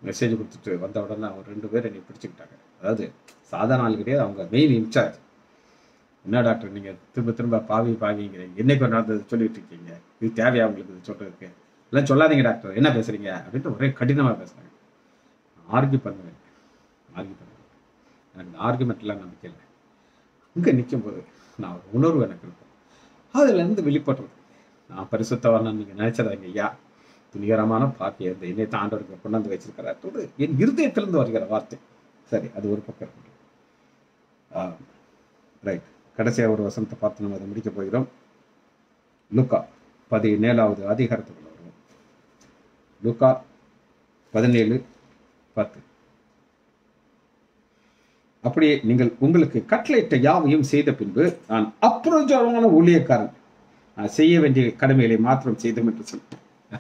மெசேஜ் கொடுத்துட்டு வந்த உடனே அவங்க ரெண்டு பேரும் என்னை பிடிச்சிக்கிட்டாங்க அதாவது சாதாரண ஆள் கிடையாது அவங்க மெயின் இன்சார்ஜ் என்ன டாக்டர் நீங்கள் திரும்ப திரும்ப பாவி பாவிங்கிறீங்க என்னைக்கு ஒரு நடந்தது சொல்லிட்டு இருக்கீங்க இது தேவையா உங்களுக்கு இது சொல்றதுக்கு எல்லாம் சொல்லாதீங்க டாக்டர் என்ன பேசுறீங்க அப்படின்ட்டு ஒரே கடினமாக பேசுறாங்க ஆர்கியூ பண்ணுவேன் ஆர்கியூ பண்ணுவேன் எனக்கு இந்த ஆர்குமெண்ட்லாம் நம்பிக்கை இல்லை அங்கே நிற்கும் போது நான் ஒரு உணர்வு எனக்கு இருக்கும் அதுலேருந்து வெளிப்படுறது நான் பரிசுத்தவர்னு நீங்கள் நினைச்சதாங்க ஐயா துணிகரமான பாக்கிய இந்த என்னை தாண்டவருக்கு கொண்டாந்து வச்சிருக்கிறார் தொடு என் இருதயத்திலிருந்து வருகிற வார்த்தை சரி அது ஒரு பக்கம் இருக்கட்டும் ரைட் கடைசியாக ஒரு வசனத்தை பார்த்து நம்ம அதை முடிக்க போகிறோம் லுக்கா பதினேழாவது அதிகாரத்துக்குள்ள வருவோம் லுக்கா பதினேழு பத்து அப்படியே நீங்கள் உங்களுக்கு கட்டளையிட்ட யாவையும் செய்த பின்பு நான் அப்புறஜமான ஊழியக்காரன் நான் செய்ய வேண்டிய கடமைகளை மாத்திரம் செய்தோம் என்று சொன்னேன்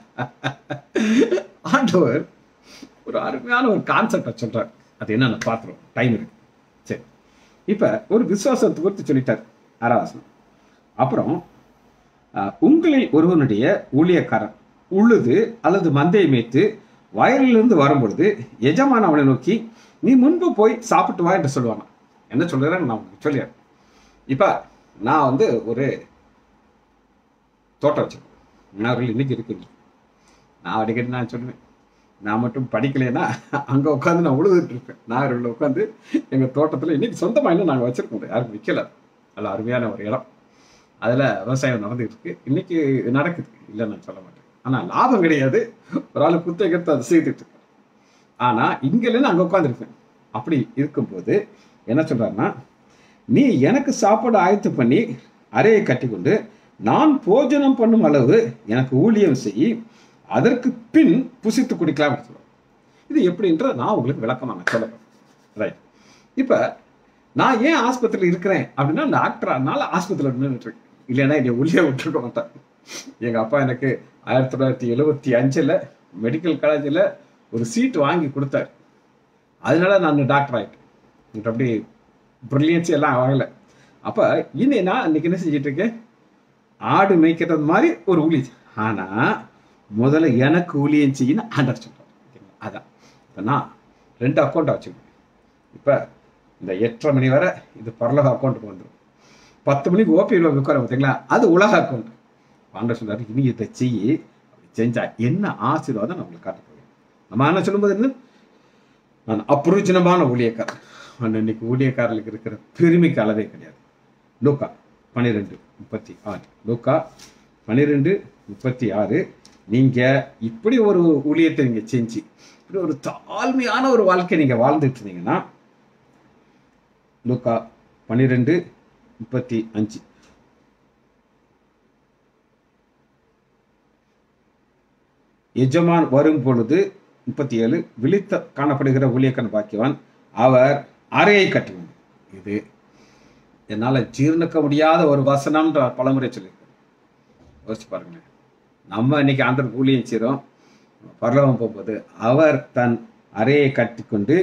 ஆண்டவர் ஒரு அருமையான ஒரு கான்செப்டை சொல்றார் அது என்னன்னு பார்த்துரும் டைம் இருக்கு சரி இப்ப ஒரு விசுவாசத்தை குறித்து சொல்லிட்டார் ஆறாவசனம் அப்புறம் அஹ், உங்களில் ஒருவனுடைய ஊழியக்காரன் உழுது அல்லது மந்தையை மேய்த்து வயலிலிருந்து வரும்பொழுது எஜமான் அவனை நோக்கி நீ முன்பு போய் சாப்பிட்டு வா என்று சொல்லுவானா என்ன சொல்றேன் நான் உங்களுக்கு சொல்லிடுறேன் இப்ப நான் வந்து ஒரு தோட்டம் வச்சிருக்கேன் நாகரில் இன்னைக்கு இருக்குங்க நான் அடிக்கடி நான் சொல்லுவேன் நான் மட்டும் படிக்கலைன்னா அங்கே உட்காந்து நான் உழுதுட்டு இருப்பேன் நாகரில் உட்காந்து எங்கள் தோட்டத்தில் இன்னைக்கு சொந்தமாக இன்னும் நாங்கள் வச்சிருக்கோம் யாருக்கும் விற்கல நல்ல அருமையான ஒரு இடம் அதில் விவசாயம் நடந்துகிட்டு இருக்கு இன்னைக்கு நடக்குது இல்லை நான் சொல்ல மாட்டேன் ஆனால் லாபம் கிடையாது ஒரு ஆள் குத்தகைத்து அதை செய்துட்டு இருக்கு ஆனால் இங்கேருந்து அங்கே உட்காந்துருப்பேன் அப்படி இருக்கும்போது என்ன சொல்றாருன்னா நீ எனக்கு சாப்பாடு ஆயத்து பண்ணி அறையை கட்டிக்கொண்டு நான் போஜனம் பண்ணும் அளவு எனக்கு ஊழியம் செய் அதற்கு பின் புசித்து குடிக்கலாம் சொல்லுவார் இது எப்படின்ற நான் உங்களுக்கு விளக்கமா நான் சொல்ல போறேன் ரைட் இப்போ நான் ஏன் ஆஸ்பத்திரியில் இருக்கிறேன் அப்படின்னா டாக்டர்னால ஆஸ்பத்திரியில் நின்றுட்டு இருக்கேன் இல்லைன்னா என்னை உள்ளே விட்டுருக்க மாட்டேன் எங்க அப்பா எனக்கு ஆயிரத்தி தொள்ளாயிரத்தி எழுபத்தி அஞ்சுல மெடிக்கல் காலேஜில் ஒரு சீட் வாங்கி கொடுத்தாரு அதனால நான் டாக்டர் ஆயிட்டேன் எனக்கு அப்படி ப்ரில்லியன்ஸ் எல்லாம் ஆகலை அப்போ இனி நான் இன்னைக்கு என்ன செஞ்சுட்டு இருக்கேன் ஆடு மேய்க்கிறது மாதிரி ஒரு ஊழி ஆனா முதல்ல எனக்கு ஊழியம் செய்யணும் ஆண்டர் சொல்றாரு ஓகேங்களா? அதான் இப்போ நான் ரெண்டு அக்கௌண்ட்டை வச்சுக்கேன் இப்போ இந்த எட்டரை மணி வரை இது பரலக அக்கௌண்ட்டுக்கு வந்துடும் பத்து மணிக்கு ஓபியில் உட்கார பார்த்தீங்களா அது உலக அக்கௌண்ட் ஆண்டர் சொல்றாரு இனி இதை செய்யி அப்படி செஞ்சா என்ன ஆசீர்வாதம் நான் உங்களுக்கு காட்ட போகிறேன் நம்ம என்ன சொல்லும்போது என்ன நான் அப்புரோஜனமான ஊழியக்காரர் நான் இன்னைக்கு ஊழியக்காரர்களுக்கு இருக்கிற பெருமைக்கு அளவே கிடையாது லூக்கா பன்னிரெண்டு முப்பத்தி ஆறு லூக்கா பன்னிரெண்டு முப்பத்தி ஆறு நீங்க இப்படி ஒரு ஊழியத்தை நீங்க செஞ்சு இப்படி ஒரு தாழ்மையான ஒரு வாழ்க்கை நீங்க வாழ்ந்துட்டு இருந்தீங்கன்னா லூக்கா பன்னிரெண்டு முப்பத்தி அஞ்சு எஜமான் வரும் பொழுது முப்பத்தி ஏழு விழித்த காணப்படுகிற ஊழியக்கன் பாக்கியவான் அவர் அறையை கட்டுவான் இது என்னால் ஜீர்ணிக்க முடியாத ஒரு வசனம்ன்ற பலமுறை சொல்லியிருக்கேன் யோசிச்சு பாருங்க நம்ம இன்னைக்கு ஆந்திர ஊழியம் செய்கிறோம் பரலவம் போகும்போது அவர் தன் அறையை கட்டிக்கொண்டு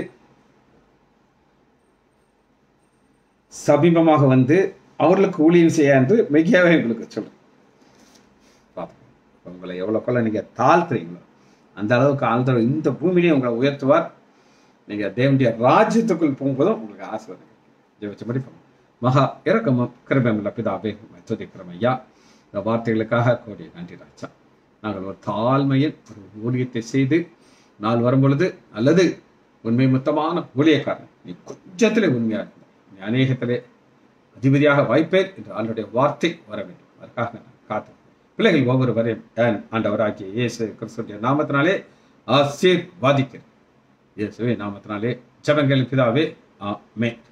சமீபமாக வந்து அவர்களுக்கு ஊழியம் செய்ய என்று மெய்யாவே உங்களுக்கு சொல்றேன் பார்ப்போம் இப்ப உங்களை எவ்வளோக்குள்ள நீங்க தாழ்த்துறீங்களோ அந்த அளவுக்கு ஆழ்ந்த இந்த பூமியிலையும் உங்களை உயர்த்துவார் நீங்க தேவனுடைய ராஜ்யத்துக்குள் போகும்போதும் உங்களுக்கு ஆசீர்வாதம் ஜெபிச்சபடி பண்ணும் மகா இறக்கமும் கிருபமுள்ள பிதாவே உம்மை துதிக்கிறோம் ஐயா இந்த வார்த்தைகளுக்காக கோடி நன்றி ராஜா நாங்கள் ஒரு தாழ்மையில் ஒரு ஊழியத்தை செய்து நாள் வரும் பொழுது அல்லது உண்மை மொத்தமான ஊழியக்காரன் நீ கொஞ்சத்திலே உண்மையாக இருந்தா நீ அநேகத்திலே அதிபதியாக வாய்ப்பேன் என்று ஆளுடைய வார்த்தை வர வேண்டும் அதற்காக நான் காத்து பிள்ளைகள் ஒவ்வொருவரையும் ஏன் ஆண்டவராகிய இயேசு கிறிஸ்துடைய நாமத்தினாலே ஆசீர்வாதிக்கிறேன் இயேசுவே நாமத்தினாலே ஜெபங்கள் பிதாவே ஆமென்